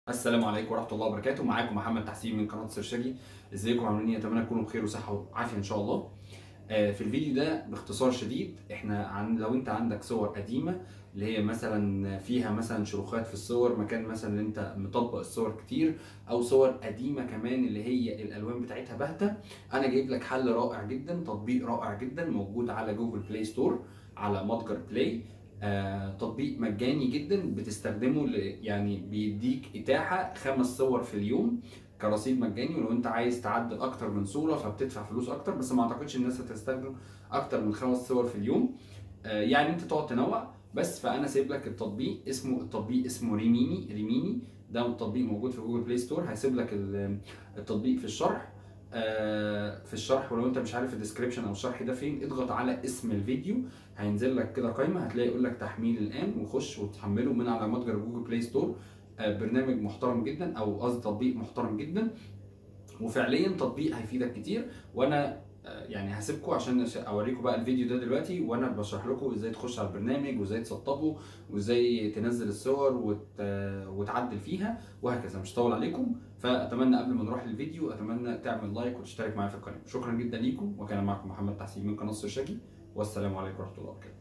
السلام عليكم ورحمه الله وبركاته معاكم محمد تحسين من قناه سرشاجي ازيكم عاملين ايه اتمنى تكونوا بخير وصحه وعافيه ان شاء الله آه، في الفيديو ده باختصار شديد احنا عن لو انت عندك صور قديمه اللي هي مثلا فيها مثلا شروخات في الصور مكان مثلا اللي انت مطبق الصور كتير او صور قديمه كمان اللي هي الالوان بتاعتها باهته انا جايب لك حل رائع جدا تطبيق رائع جدا موجود على جوجل بلاي ستور على متجر بلاي آه، تطبيق مجاني جدا بتستخدمه ل- يعني بيديك اتاحه خمس صور في اليوم كرصيد مجاني ولو انت عايز تعدل اكتر من صوره فبتدفع فلوس اكتر بس ما اعتقدش الناس هتستخدم اكتر من خمس صور في اليوم آه، يعني انت تقعد تنوع بس فانا سايب لك التطبيق اسمه التطبيق اسمه ريميني ريميني ده التطبيق موجود في جوجل بلاي ستور هيسيب لك ال- التطبيق في الشرح آه، في الشرح ولو انت مش عارف الديسكريبشن او الشرح ده فين اضغط على اسم الفيديو هينزل لك كده قائمه هتلاقي يقول لك تحميل الان وخش وتحمله من على متجر جوجل بلاي ستور آه، برنامج محترم جدا او قصدي تطبيق محترم جدا وفعليا تطبيق هيفيدك كتير وانا آه، يعني هسيبكم عشان أش- اوريكم بقى الفيديو ده دلوقتي وانا بشرح لكم ازاي تخش على البرنامج وازاي تسطبه وازاي تنزل الصور وت... آه، وتعدل فيها وهكذا مش هطول عليكم فاتمنى قبل ما نروح للفيديو اتمنى تعمل لايك وتشترك معايا في القناه شكرا جدا ليكم وكان معكم محمد تحسين من قناه الشاكي والسلام عليكم ورحمه الله وبركاته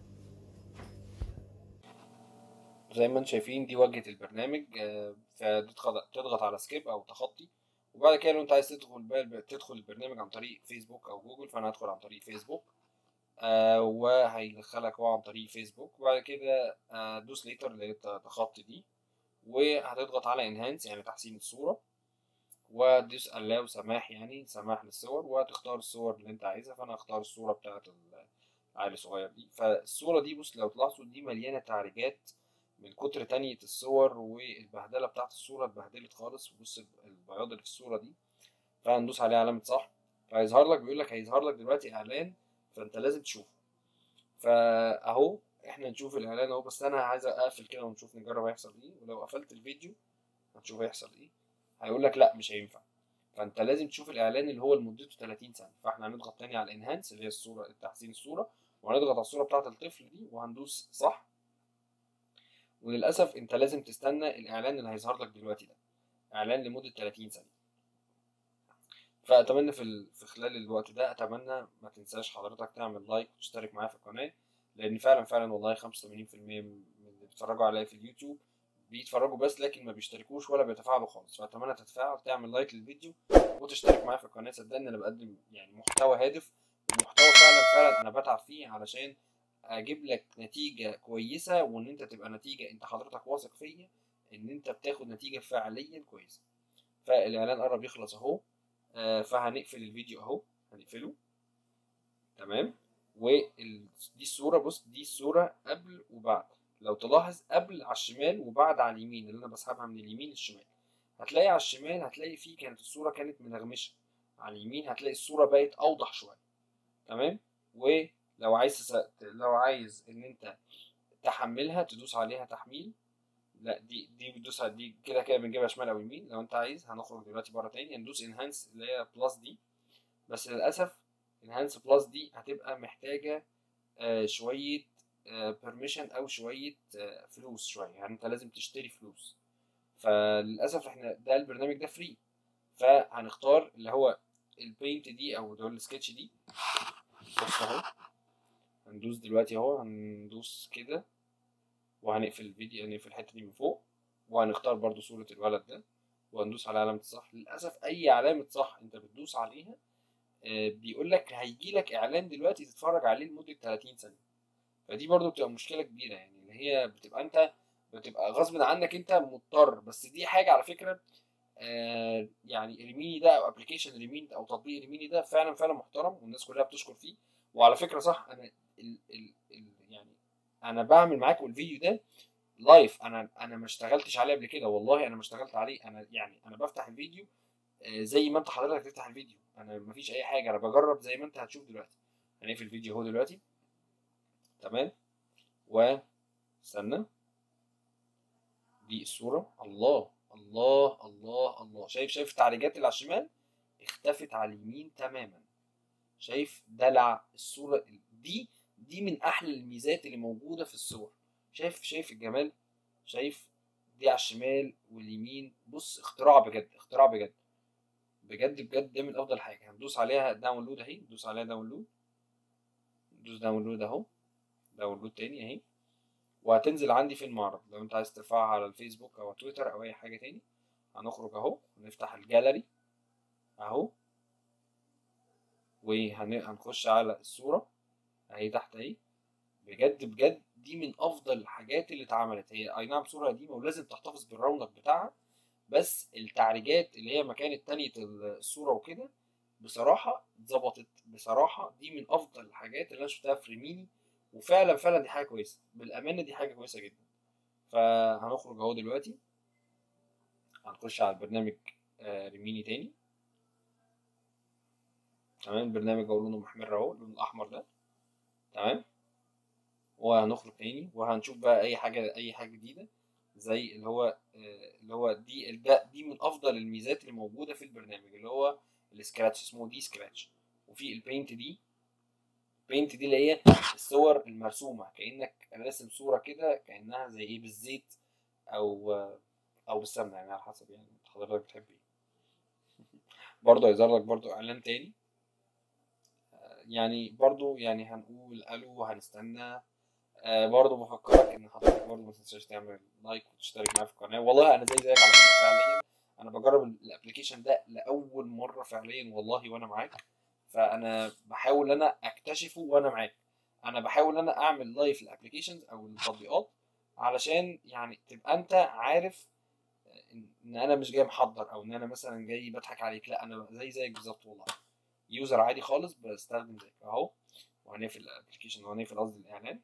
زي ما انتم شايفين دي واجهة البرنامج آه، فتضغط تضغط على سكيب او تخطي وبعد كده لو انت عايز تدخل بقى تدخل البرنامج عن طريق فيسبوك او جوجل فانا هدخل عن طريق فيسبوك آه وهيدخلك هو عن طريق فيسبوك وبعد كده آه دوس ليتر اللي هي تخطي دي وهتضغط على انهانس يعني تحسين الصورة وتدوس allow سماح يعني سماح للصور وهتختار الصور اللي انت عايزها فانا هختار الصورة بتاعت العيل الصغير دي فالصورة دي بص لو تلاحظوا دي مليانة تعريجات من كتر تانية الصور والبهدلة بتاعت الصورة اتبهدلت خالص بص البياض اللي في الصورة دي فهندوس عليه علامة صح فهيظهر لك بيقول لك هيظهر لك دلوقتي إعلان فأنت لازم تشوفه فأهو احنا نشوف الإعلان أهو بس أنا عايز أقفل كده ونشوف نجرب هيحصل إيه ولو قفلت الفيديو هتشوف هيحصل إيه هيقول لك لأ مش هينفع فأنت لازم تشوف الإعلان اللي هو لمدته 30 ثانية فاحنا هنضغط تاني على الانهانس اللي هي الصورة تحسين الصورة وهنضغط على الصورة بتاعت الطفل دي وهندوس صح وللأسف أنت لازم تستنى الإعلان اللي هيظهر لك دلوقتي ده إعلان لمدة 30 ثانية فأتمنى في, ال... في خلال الوقت ده أتمنى ما تنساش حضرتك تعمل لايك وتشترك معايا في القناة لأن فعلا فعلا والله 85% من اللي بيتفرجوا عليا في اليوتيوب بيتفرجوا بس لكن ما بيشتركوش ولا بيتفاعلوا خالص فأتمنى تتفاعل تعمل لايك للفيديو وتشترك معايا في القناة صدقني أنا بقدم يعني محتوى هادف ومحتوى فعلا فعلا أنا بتعب فيه علشان اجيب لك نتيجه كويسه وان انت تبقى نتيجه انت حضرتك واثق فيا ان انت بتاخد نتيجه فعليا كويسه فالاعلان قرب يخلص اهو آه فهنقفل الفيديو اهو هنقفله تمام ودي الصوره بص دي الصوره قبل وبعد لو تلاحظ قبل على الشمال وبعد على اليمين اللي انا بسحبها من اليمين للشمال هتلاقي على الشمال هتلاقي فيه كانت الصوره كانت منغمشه على اليمين هتلاقي الصوره بقت اوضح شويه تمام و لو عايز تس... لو عايز ان انت تحملها تدوس عليها تحميل لا دي دي بتدوس على دي كده كده بنجيبها شمال او يمين لو انت عايز هنخرج دلوقتي بره تاني هندوس انهانس اللي هي بلس دي بس للاسف انهانس بلس دي هتبقى محتاجه آه شويه بيرميشن او شويه آه فلوس شويه يعني انت لازم تشتري فلوس فللاسف احنا ده البرنامج ده فري فهنختار اللي هو البينت دي او اللي هو السكتش دي بص اهو هندوس دلوقتي اهو هندوس كده وهنقفل الفيديو هنقفل الحته دي من فوق وهنختار برضو صورة الولد ده وهندوس على علامة الصح للأسف أي علامة صح أنت بتدوس عليها آه بيقول لك هيجي لك إعلان دلوقتي تتفرج عليه لمدة 30 ثانية فدي برضو بتبقى مشكلة كبيرة يعني اللي هي بتبقى أنت بتبقى غصب عنك أنت مضطر بس دي حاجة على فكرة آه يعني ريميني ده أو أبلكيشن ريميني أو تطبيق ريميني ده فعلا فعلا محترم والناس كلها بتشكر فيه وعلى فكرة صح أنا ال ال ال يعني انا بعمل معاكم الفيديو ده لايف انا انا ما اشتغلتش عليه قبل كده والله انا ما اشتغلت عليه انا يعني انا بفتح الفيديو زي ما انت حضرتك تفتح الفيديو انا ما فيش اي حاجه انا بجرب زي ما انت هتشوف دلوقتي هنقفل الفيديو اهو دلوقتي تمام و استنى دي الصوره الله الله الله الله شايف شايف التعريجات اللي على الشمال اختفت على اليمين تماما شايف دلع الصوره دي دي من احلى الميزات اللي موجوده في الصور شايف شايف الجمال شايف دي على الشمال واليمين بص اختراع بجد اختراع بجد بجد بجد ده من افضل حاجه هندوس عليها داونلود اهي ندوس عليها داونلود ندوس داونلود اهو داونلود تاني اهي وهتنزل عندي في المعرض لو انت عايز ترفعها على الفيسبوك او تويتر او اي حاجه تاني هنخرج اهو ونفتح الجاليري اهو وهنخش على الصوره اهي تحت اهي بجد بجد دي من افضل الحاجات اللي اتعملت هي اي نعم صوره قديمه ولازم تحتفظ بالرونق بتاعها بس التعريجات اللي هي مكان التانية الصوره وكده بصراحه اتظبطت بصراحه دي من افضل الحاجات اللي انا شفتها في ريميني وفعلا فعلا دي حاجه كويسه بالامانه دي حاجه كويسه جدا فهنخرج اهو دلوقتي هنخش على البرنامج آه، ريميني تاني تمام البرنامج اهو لونه محمر اهو اللون الاحمر ده تمام وهنخرج تاني وهنشوف بقى اي حاجه اي حاجه جديده زي اللي هو آه، اللي هو دي ده دي من افضل الميزات اللي موجوده في البرنامج اللي هو السكراتش اسمه دي سكراتش وفي البينت دي البينت دي اللي هي الصور المرسومه كانك راسم صوره كده كانها زي ايه بالزيت او او بالسمنه يعني على حسب يعني حضرتك بتحب ايه برضه هيظهر لك برضه اعلان تاني آه، يعني برضه يعني هنقول الو هنستنى آه برضه بفكرك ان حضرتك برضه ما تنساش تعمل لايك وتشترك معايا في القناه والله انا زي زيك على فكره فعليا انا بجرب الابلكيشن ده لاول مره فعليا والله وانا معاك فانا بحاول انا اكتشفه وانا معاك انا بحاول انا اعمل لايف الابلكيشنز او التطبيقات علشان يعني تبقى انت عارف ان انا مش جاي محضر او ان انا مثلا جاي بضحك عليك لا انا زي زيك بالظبط والله يوزر عادي خالص بستخدم زيك اهو وهنقفل الابلكيشن وهنقفل قصدي الاعلان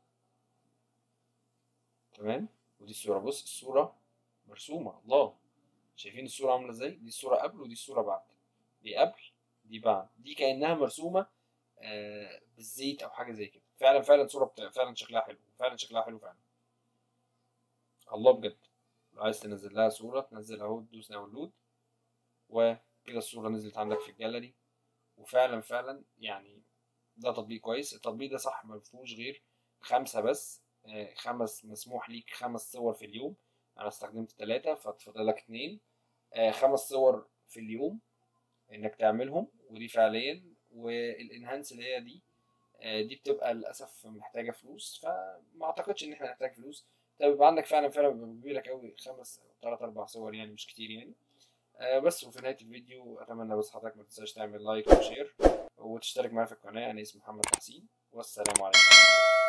تمام ودي الصوره بص الصوره مرسومه الله شايفين الصوره عامله ازاي دي الصوره قبل ودي الصوره بعد دي قبل دي بعد دي كانها مرسومه آه بالزيت او حاجه زي كده فعلا فعلا صوره بتاع فعلا شكلها حلو فعلا شكلها حلو فعلا الله بجد لو عايز تنزل لها صوره تنزل اهو تدوس داونلود وكده الصوره نزلت عندك في الجاليري وفعلا فعلا يعني ده تطبيق كويس التطبيق ده صح ما فيهوش غير خمسه بس آه خمس مسموح ليك خمس صور في اليوم انا استخدمت ثلاثه فاتفضل لك اتنين آه خمس صور في اليوم انك تعملهم ودي فعليا والانهانس اللي هي دي آه دي بتبقى للاسف محتاجه فلوس فما اعتقدش ان احنا نحتاج فلوس طب يبقى عندك فعلا فعلا بيبقى لك قوي خمس او ثلاث اربع صور يعني مش كتير يعني آه بس وفي نهايه الفيديو اتمنى بس حضرتك ما تنساش تعمل لايك وشير وتشترك معايا في القناه انا اسمي محمد تحسين والسلام عليكم